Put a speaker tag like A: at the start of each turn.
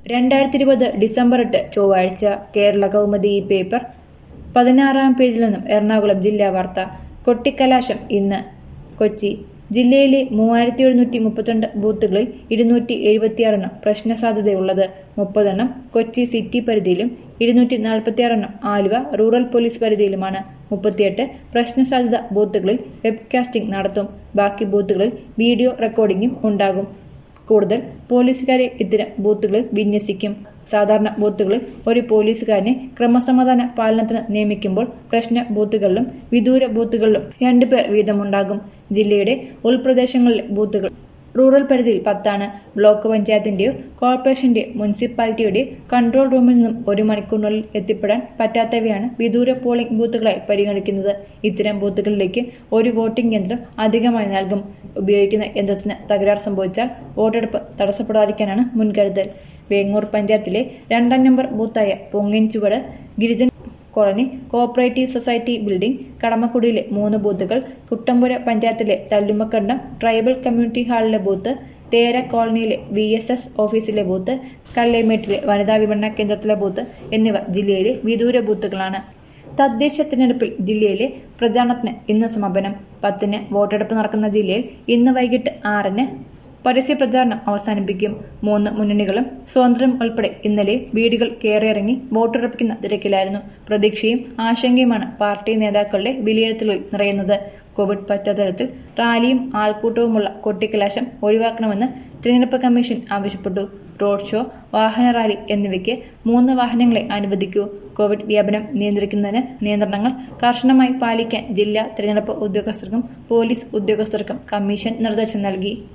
A: രണ്ടായിരത്തി ഇരുപത് ഡിസംബർ എട്ട് ചൊവ്വാഴ്ച കേരള കൗമുദി ഈ പേപ്പർ പതിനാറാം പേജിൽ നിന്നും എറണാകുളം ജില്ലാ വാർത്ത കൊട്ടിക്കലാശം ഇന്ന് കൊച്ചി ജില്ലയിലെ മൂവായിരത്തി എഴുന്നൂറ്റി മുപ്പത്തിരണ്ട് ബൂത്തുകളിൽ ഇരുന്നൂറ്റി എഴുപത്തിയാറെണ്ണം പ്രശ്ന സാധ്യതയുള്ളത് മുപ്പതെണ്ണം കൊച്ചി സിറ്റി പരിധിയിലും ഇരുന്നൂറ്റി നാൽപ്പത്തിയാറെണ്ണം ആലുവ റൂറൽ പോലീസ് പരിധിയിലുമാണ് മുപ്പത്തിയെട്ട് പ്രശ്നസാധ്യത ബൂത്തുകളിൽ വെബ്കാസ്റ്റിംഗ് നടത്തും ബാക്കി ബൂത്തുകളിൽ വീഡിയോ റെക്കോർഡിംഗും ഉണ്ടാകും കൂടുതൽ പോലീസുകാരെ ഇത്തരം ബൂത്തുകളിൽ വിന്യസിക്കും സാധാരണ ബൂത്തുകളിൽ ഒരു പോലീസുകാരനെ ക്രമസമാധാന പാലനത്തിന് നിയമിക്കുമ്പോൾ പ്രശ്ന ബൂത്തുകളിലും വിദൂര ബൂത്തുകളിലും രണ്ടുപേർ വീതമുണ്ടാകും ജില്ലയുടെ ഉൾപ്രദേശങ്ങളിലെ ബൂത്തുകൾ റൂറൽ പരിധിയിൽ പത്താണ് ബ്ലോക്ക് പഞ്ചായത്തിന്റെയോ കോർപ്പറേഷന്റെയോ മുനിസിപ്പാലിറ്റിയുടെയോ കൺട്രോൾ റൂമിൽ നിന്നും ഒരു മണിക്കൂറിനുള്ളിൽ എത്തിപ്പെടാൻ പറ്റാത്തവയാണ് വിദൂര പോളിംഗ് ബൂത്തുകളായി പരിഗണിക്കുന്നത് ഇത്തരം ബൂത്തുകളിലേക്ക് ഒരു വോട്ടിംഗ് യന്ത്രം അധികമായി നൽകും ഉപയോഗിക്കുന്ന യന്ത്രത്തിന് തകരാർ സംഭവിച്ചാൽ വോട്ടെടുപ്പ് തടസ്സപ്പെടാതിരിക്കാനാണ് മുൻകരുതൽ വേങ്ങൂർ പഞ്ചായത്തിലെ രണ്ടാം നമ്പർ ബൂത്തായ Ponginchuvadu Girijan colony cooperative society building കടമക്കുടിയിലെ മൂന്ന് ബൂത്തുകൾ കുട്ടമ്പുര പഞ്ചായത്തിലെ തല്ലുമക്കണ്ടം ട്രൈബൽ കമ്മ്യൂണിറ്റി ഹാളിലെ ബൂത്ത് തേര കോളനിയിലെ വി എസ് എസ് ഓഫീസിലെ ബൂത്ത് കല്ലേമേട്ടിലെ വനിതാ വിപണന കേന്ദ്രത്തിലെ ബൂത്ത് എന്നിവ ജില്ലയിലെ വിദൂര ബൂത്തുകളാണ് തദ്ദേശ തിരഞ്ഞെടുപ്പിൽ ജില്ലയിലെ പ്രചാരണത്തിന് ഇന്ന് സമാപനം പത്തിന് വോട്ടെടുപ്പ് നടക്കുന്ന ജില്ലയിൽ ഇന്ന് വൈകിട്ട് ആറിന് പരസ്യ പ്രചാരണം അവസാനിപ്പിക്കും മൂന്ന് മുന്നണികളും സ്വതന്ത്രം ഉൾപ്പെടെ ഇന്നലെ വീടുകൾ കയറിയിറങ്ങി വോട്ടുറപ്പിക്കുന്ന തിരക്കിലായിരുന്നു പ്രതീക്ഷയും ആശങ്കയുമാണ് പാർട്ടി നേതാക്കളുടെ വിലയിരുത്തലുകളിൽ നിറയുന്നത് കോവിഡ് പശ്ചാത്തലത്തിൽ റാലിയും ആൾക്കൂട്ടവുമുള്ള കൊട്ടിക്കലാശം ഒഴിവാക്കണമെന്ന് തിരഞ്ഞെടുപ്പ് കമ്മീഷൻ ആവശ്യപ്പെട്ടു റോഡ് ഷോ വാഹന റാലി എന്നിവയ്ക്ക് മൂന്ന് വാഹനങ്ങളെ അനുവദിക്കൂ കോവിഡ് വ്യാപനം നിയന്ത്രിക്കുന്നതിന് നിയന്ത്രണങ്ങൾ കർശനമായി പാലിക്കാൻ ജില്ലാ തിരഞ്ഞെടുപ്പ് ഉദ്യോഗസ്ഥർക്കും പോലീസ് ഉദ്യോഗസ്ഥർക്കും കമ്മീഷൻ നിർദ്ദേശം നൽകി